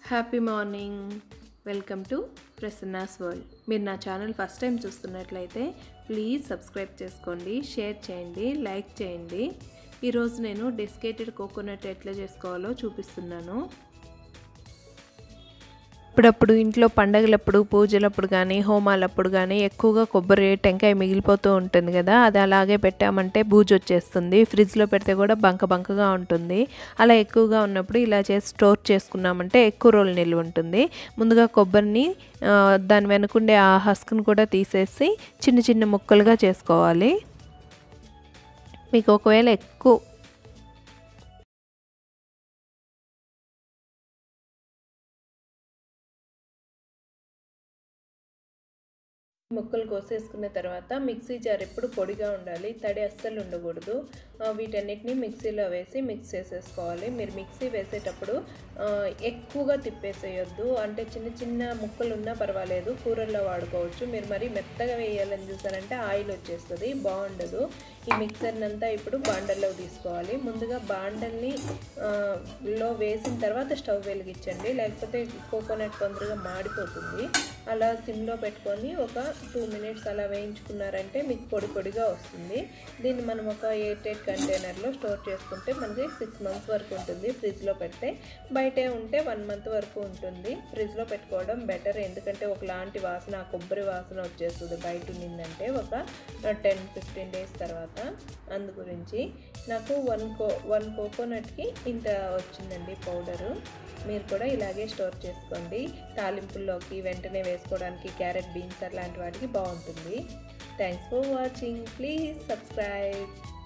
happy morning welcome to Prasanna's world మీరు నా channel first time చూస్తున్నట్లయితే ప్లీజ్ సబ్స్క్రైబ్ చేసుకోండి షేర్ చేయండి లైక్ చేయండి ఈరోజు నేను డెస్కేటెడ్ కోకోనట్ ఎట్లా చేసుకోవాలో చూపిస్తున్నాను అప్పుడప్పుడు ఇంట్లో పండగలప్పుడు పూజలప్పుడు కానీ హోమాలప్పుడు కానీ ఎక్కువగా కొబ్బరి టెంకాయ మిగిలిపోతూ ఉంటుంది కదా అది అలాగే పెట్టామంటే బూజు వచ్చేస్తుంది ఫ్రిడ్జ్లో పెడితే కూడా బంక బంకగా ఉంటుంది అలా ఎక్కువగా ఉన్నప్పుడు ఇలా చేసి స్టోర్ చేసుకున్నామంటే ఎక్కువ రోజులు నిల్వ ఉంటుంది ముందుగా కొబ్బరిని దాని వెనుకుండే ఆ హస్క్ను కూడా తీసేసి చిన్న చిన్న ముక్కలుగా చేసుకోవాలి మీకు ఒకవేళ ఎక్కువ ముక్కలు కోసేసుకున్న తర్వాత మిక్సీ జార్ ఎప్పుడు పొడిగా ఉండాలి తడి అస్సలు ఉండకూడదు వీటన్నిటిని మిక్సీలో వేసి మిక్స్ చేసేసుకోవాలి మీరు మిక్సీ వేసేటప్పుడు ఎక్కువగా తిప్పేసేయొద్దు అంటే చిన్న చిన్న ముక్కలు ఉన్నా పర్వాలేదు కూరల్లో వాడుకోవచ్చు మీరు మరి మెత్తగా వేయాలని చూసారంటే ఆయిల్ వచ్చేస్తుంది బాగుండదు ఈ మిక్సర్ని అంతా ఇప్పుడు బాండల్లో తీసుకోవాలి ముందుగా బాండల్ని లో వేసిన తర్వాత స్టవ్ వెలిగించండి లేకపోతే కోకోనట్ తొందరగా మాడిపోతుంది అలా సిమ్లో పెట్టుకొని ఒక టూ మినిట్స్ అలా వేయించుకున్నారంటే మీకు పొడి పొడిగా వస్తుంది దీన్ని మనం ఒక ఎయిట్ ఎయిట్ కంటైనర్లో స్టోర్ చేసుకుంటే మనకి సిక్స్ మంత్స్ వరకు ఉంటుంది ఫ్రిడ్జ్లో పెడితే బయటే ఉంటే వన్ మంత్ వరకు ఉంటుంది ఫ్రిడ్జ్లో పెట్టుకోవడం బెటర్ ఎందుకంటే ఒకలాంటి వాసన కొబ్బరి వాసన వచ్చేస్తుంది బయట ఉన్నిందంటే ఒక టెన్ ఫిఫ్టీన్ డేస్ తర్వాత అందు గురించి నాకు వన్ కో వన్ కోకోనట్కి ఇంత వచ్చిందండి పౌడరు మీరు కూడా ఇలాగే స్టోర్ చేసుకోండి తాలింపుల్లోకి వెంటనే వేసుకోవడానికి క్యారెట్ బీన్స్ అలాంటి వాటికి బాగుంటుంది thanks for watching please subscribe